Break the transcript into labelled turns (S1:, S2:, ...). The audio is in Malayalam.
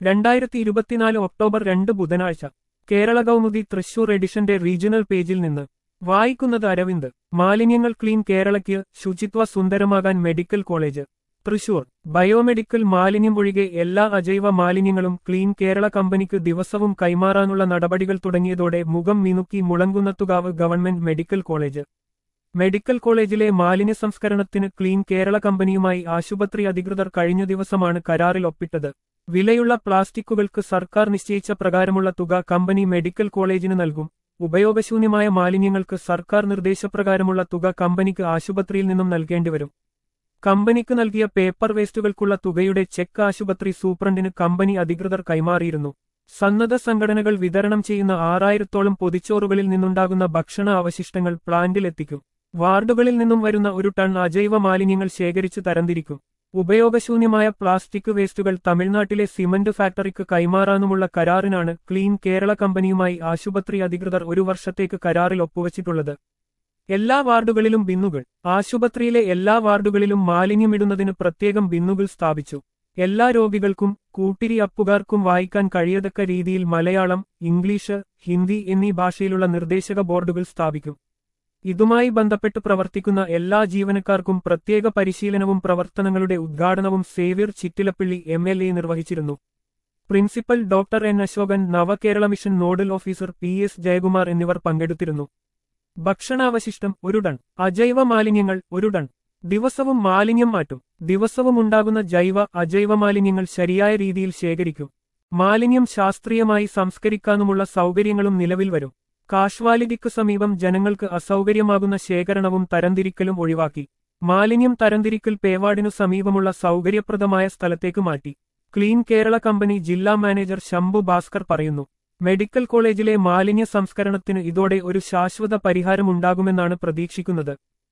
S1: രണ്ടായിരത്തി ഇരുപത്തിനാല് ഒക്ടോബർ രണ്ട് ബുധനാഴ്ച കേരള കൗമുദി തൃശൂർ എഡിഷന്റെ റീജിയണൽ പേജിൽ നിന്ന് വായിക്കുന്നത് അരവിന്ദ് മാലിന്യങ്ങൾ ക്ലീൻ കേരളയ്ക്ക് ശുചിത്വ സുന്ദരമാകാൻ മെഡിക്കൽ കോളേജ് തൃശൂർ ബയോമെഡിക്കൽ മാലിന്യം ഒഴികെ എല്ലാ അജൈവ മാലിന്യങ്ങളും ക്ലീൻ കേരള കമ്പനിക്ക് ദിവസവും കൈമാറാനുള്ള നടപടികൾ തുടങ്ങിയതോടെ മുഖം മിനുക്കി Mulankunnathukavu government medical college medical കോളേജിലെ മാലിന്യ സംസ്കരണത്തിന് ക്ലീൻ കേരള കമ്പനിയുമായി ആശുപത്രി അധികൃതർ കഴിഞ്ഞ ദിവസമാണ് കരാറിൽ ഒപ്പിട്ടത് വിലയുള്ള പ്ലാസ്റ്റിക്കുകൾക്ക് സർക്കാർ നിശ്ചയിച്ച പ്രകാരമുള്ള തുക കമ്പനി മെഡിക്കൽ കോളേജിന് നൽകും ഉപയോഗശൂന്യമായ മാലിന്യങ്ങൾക്ക് സർക്കാർ നിർദ്ദേശപ്രകാരമുള്ള തുക കമ്പനിക്ക് ആശുപത്രിയിൽ നിന്നും നൽകേണ്ടിവരും കമ്പനിക്ക് നൽകിയ പേപ്പർ വേസ്റ്റുകൾക്കുള്ള തുകയുടെ ചെക്ക് ആശുപത്രി സൂപ്രണ്ടിന് കമ്പനി അധികൃതർ കൈമാറിയിരുന്നു സന്നദ്ധ സംഘടനകൾ വിതരണം ചെയ്യുന്ന ആറായിരത്തോളം പൊതിച്ചോറുകളിൽ നിന്നുണ്ടാകുന്ന ഭക്ഷണ അവശിഷ്ടങ്ങൾ പ്ലാന്റിലെത്തിക്കും വാർഡുകളിൽ നിന്നും വരുന്ന ഒരു ടൺ അജൈവ മാലിന്യങ്ങൾ ശേഖരിച്ച് തരംതിരിക്കും ഉപയോഗശൂന്യമായ പ്ലാസ്റ്റിക് വേസ്റ്റുകൾ തമിഴ്നാട്ടിലെ സിമന്റ് ഫാക്ടറിക്ക് കൈമാറാനുമുള്ള കരാറിനാണ് ക്ലീൻ കേരള കമ്പനിയുമായി ആശുപത്രി അധികൃതർ ഒരു വർഷത്തേക്ക് കരാറിൽ ഒപ്പുവച്ചിട്ടുള്ളത് എല്ലാ വാർഡുകളിലും ബിന്നുകൾ ആശുപത്രിയിലെ എല്ലാ വാർഡുകളിലും മാലിന്യമിടുന്നതിന് പ്രത്യേകം ബിന്നുകൾ സ്ഥാപിച്ചു എല്ലാ രോഗികൾക്കും കൂട്ടിരി അപ്പുകാർക്കും വായിക്കാൻ കഴിയത്തക്ക രീതിയിൽ മലയാളം ഇംഗ്ലീഷ് ഹിന്ദി എന്നീ ഭാഷയിലുള്ള നിർദ്ദേശക ബോർഡുകൾ സ്ഥാപിക്കും ഇതുമായി ബന്ധപ്പെട്ട് പ്രവർത്തിക്കുന്ന എല്ലാ ജീവനക്കാർക്കും പ്രത്യേക പരിശീലനവും പ്രവർത്തനങ്ങളുടെ ഉദ്ഘാടനവും Xavier Chittilappally M L A നിർവഹിച്ചിരുന്നു principal doctor N Ashokan Navakerala mission nodal officer P S Jayakumar എന്നിവർ പങ്കെടുത്തിരുന്നു ഭക്ഷണാവശിഷ്ടം ഒരു ടൺ അജൈവ മാലിന്യങ്ങൾ ഒരു ടൺ ദിവസവും മാലിന്യം മാറ്റും ദിവസവും ഉണ്ടാകുന്ന ജൈവ അജൈവ മാലിന്യങ്ങൾ ശരിയായ രീതിയിൽ ശേഖരിക്കും മാലിന്യം ശാസ്ത്രീയമായി സംസ്കരിക്കാനുമുള്ള സൗകര്യങ്ങളും നിലവിൽ വരും കാഷ്വാലിറ്റിക്ക് സമീപം ജനങ്ങൾക്ക് അസൗകര്യമാകുന്ന ശേഖരണവും തരംതിരിക്കലും ഒഴിവാക്കി മാലിന്യം തരംതിരിക്കൽ പേവാടിനു സമീപമുള്ള സൗകര്യപ്രദമായ സ്ഥലത്തേക്ക് മാറ്റി ക്ലീൻ കേരള കമ്പനി ജില്ലാ മാനേജർ ശംഭു ഭാസ്കർ പറയുന്നു മെഡിക്കൽ കോളേജിലെ മാലിന്യ സംസ്കരണത്തിന് ഇതോടെ ഒരു ശാശ്വത പരിഹാരമുണ്ടാകുമെന്നാണ് പ്രതീക്ഷിക്കുന്നത്